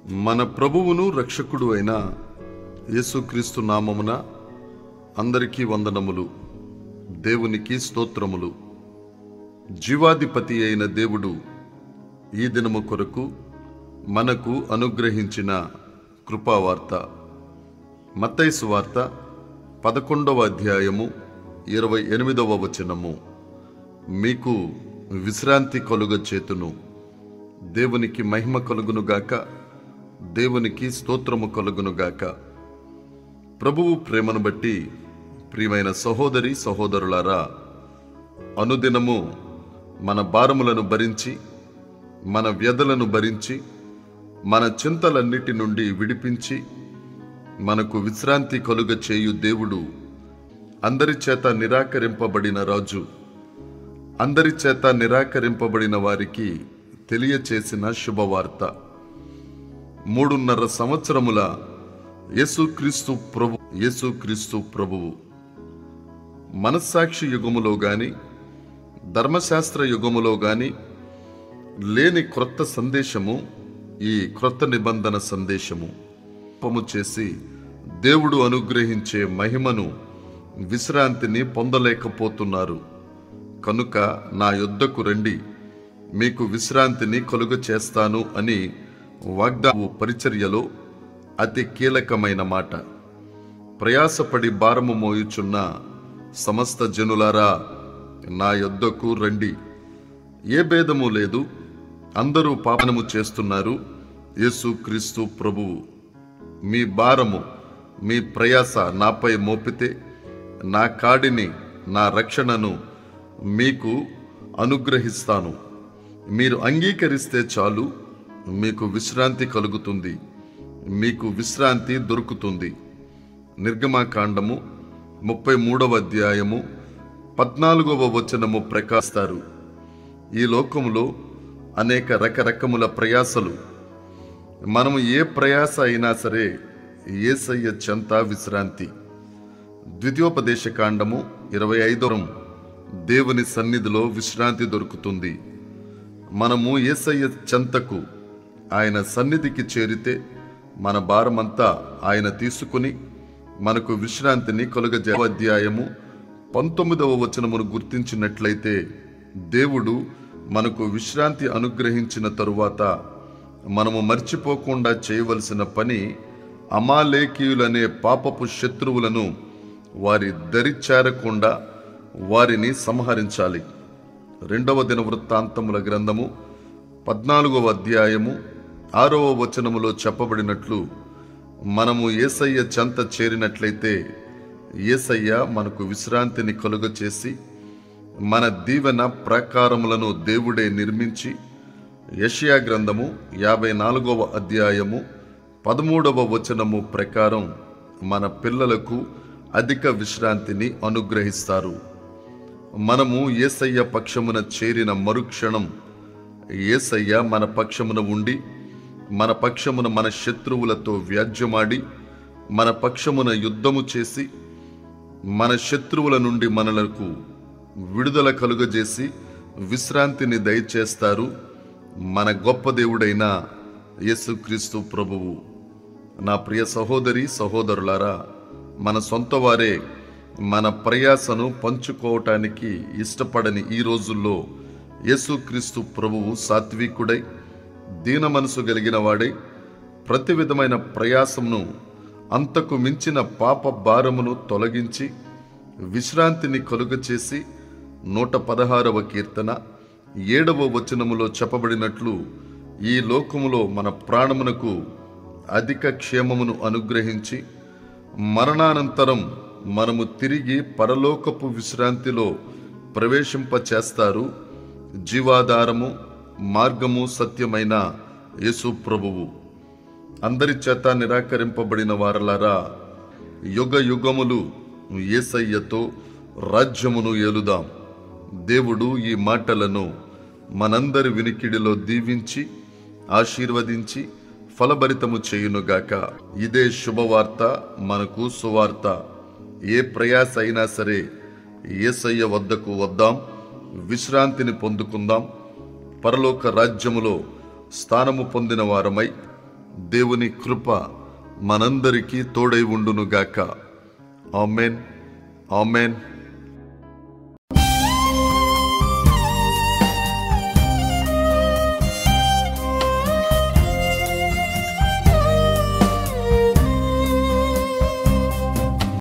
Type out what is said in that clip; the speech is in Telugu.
మన ప్రభువును రక్షకుడు అయిన యేసుక్రీస్తు నామమున అందరికీ వందనములు దేవునికి స్తోత్రములు జీవాధిపతి అయిన దేవుడు ఈ దినము కొరకు మనకు అనుగ్రహించిన కృపావార్త మత్తైసు వార్త పదకొండవ అధ్యాయము ఇరవై ఎనిమిదవ వచనము మీకు విశ్రాంతి కలుగ చేతును దేవునికి మహిమ కలుగునుగాక దేవునికి స్తోత్రము కలుగునుగాక ప్రభువు ప్రేమను బట్టి ప్రియమైన సహోదరి సహోదరులారా అనుదినము మన భారములను భరించి మన వ్యధలను భరించి మన చింతలన్నిటి నుండి విడిపించి మనకు విశ్రాంతి కలుగ చేయు దేవుడు అందరి చేత నిరాకరింపబడిన రాజు అందరి చేత నిరాకరింపబడిన వారికి తెలియచేసిన శుభవార్త మూడున్నర సంవత్సరముల యేసుక్రీస్తు ప్రభు యేసుక్రీస్తు ప్రభువు మనస్సాక్షి యుగములో గాని ధర్మశాస్త్ర యుగములో గాని లేని క్రొత్త సందేశము ఈ క్రొత్త నిబంధన సందేశము పము చేసి దేవుడు అనుగ్రహించే మహిమను విశ్రాంతిని పొందలేకపోతున్నారు కనుక నా యొద్దకు రండి మీకు విశ్రాంతిని కలుగ చేస్తాను అని వాగ్దావు పరిచర్యలో అతి కీలకమైన మాట ప్రయాసపడి భారము మోయుచున్న సమస్త జనులారా నా యొద్దకు రండి ఏ భేదము లేదు అందరూ పాపనము చేస్తున్నారు యేసు క్రీస్తు ప్రభువు మీ భారము మీ ప్రయాస నాపై మోపితే నా కాడిని నా రక్షణను మీకు అనుగ్రహిస్తాను మీరు అంగీకరిస్తే చాలు మీకు విశ్రాంతి కలుగుతుంది మీకు విశ్రాంతి దొరుకుతుంది నిర్గమాకాండము ముప్పై మూడవ అధ్యాయము పద్నాలుగవ వచనము ప్రకాస్తారు ఈ లోకములో అనేక రకరకముల ప్రయాసలు మనము ఏ ప్రయాస అయినా సరే ఏసయ్య చెంత విశ్రాంతి ద్వితీయోపదేశ కాండము ఇరవై ఐదవం దేవుని సన్నిధిలో విశ్రాంతి దొరుకుతుంది మనము ఏసయ్య చెంతకు ఆయన సన్నిధికి చేరితే మన భారమంతా ఆయన తీసుకుని మనకు విశ్రాంతిని కలుగజే అధ్యాయము పంతొమ్మిదవ వచనమును గుర్తించినట్లయితే దేవుడు మనకు విశ్రాంతి అనుగ్రహించిన తరువాత మనము మర్చిపోకుండా చేయవలసిన పని అమాలేకీయులనే పాపపు శత్రువులను వారి దరి చేరకుండా వారిని సంహరించాలి రెండవ దిన వృత్తాంతముల గ్రంథము పద్నాలుగవ అధ్యాయము ఆరవ వచనములో చెప్పబడినట్లు మనము ఏసయ్య చెంత చేరినట్లయితే ఏసయ్య మనకు విశ్రాంతిని కలుగ చేసి మన దీవెన ప్రాకారములను దేవుడే నిర్మించి యషియా గ్రంథము యాభై నాలుగవ అధ్యాయము పదమూడవ వచనము ప్రకారం మన పిల్లలకు అధిక విశ్రాంతిని అనుగ్రహిస్తారు మనము ఏసయ్య పక్షమున చేరిన మరుక్షణం ఏసయ్య మన పక్షమున ఉండి మన పక్షమున మన శత్రువులతో వ్యాజ్యమాడి మన పక్షమున యుద్ధము చేసి మన శత్రువుల నుండి మనలకు విడుదల కలుగజేసి విశ్రాంతిని దయచేస్తారు మన గొప్ప దేవుడైన యేసుక్రీస్తు ప్రభువు నా ప్రియ సహోదరి సహోదరులారా మన సొంత వారే మన ప్రయాసను పంచుకోవటానికి ఇష్టపడని ఈ రోజుల్లో యేసుక్రీస్తు ప్రభువు సాత్వికుడై దీన మనసు కలిగిన వాడై ప్రతి విధమైన ప్రయాసమును అంతకు మించిన పాప భారమును తొలగించి విశ్రాంతిని కలుగచేసి నూట పదహారవ కీర్తన ఏడవ వచనములో చెప్పబడినట్లు ఈ లోకములో మన ప్రాణమునకు అధిక క్షేమమును అనుగ్రహించి మరణానంతరం మనము తిరిగి పరలోకపు విశ్రాంతిలో ప్రవేశింప చేస్తారు జీవాధారము మార్గము సత్యమైన యేసు ప్రభువు అందరి చేత నిరాకరింపబడిన వారలారా యుగ యుగములు ఏసయ్యతో రాజ్యమును ఏలుదాం దేవుడు ఈ మాటలను మనందరి వినికిడిలో దీవించి ఆశీర్వదించి ఫలభరితము చేయునుగాక ఇదే శుభవార్త మనకు సువార్త ఏ ప్రయాస అయినా సరే ఏసయ్య వద్దకు వద్దాం విశ్రాంతిని పొందుకుందాం పరలోక రాజ్యములో స్థానము పొందిన వారమై దేవుని కృప మనందరికీ తోడై ఉండునుగాక ఆమెన్ ఆమెన్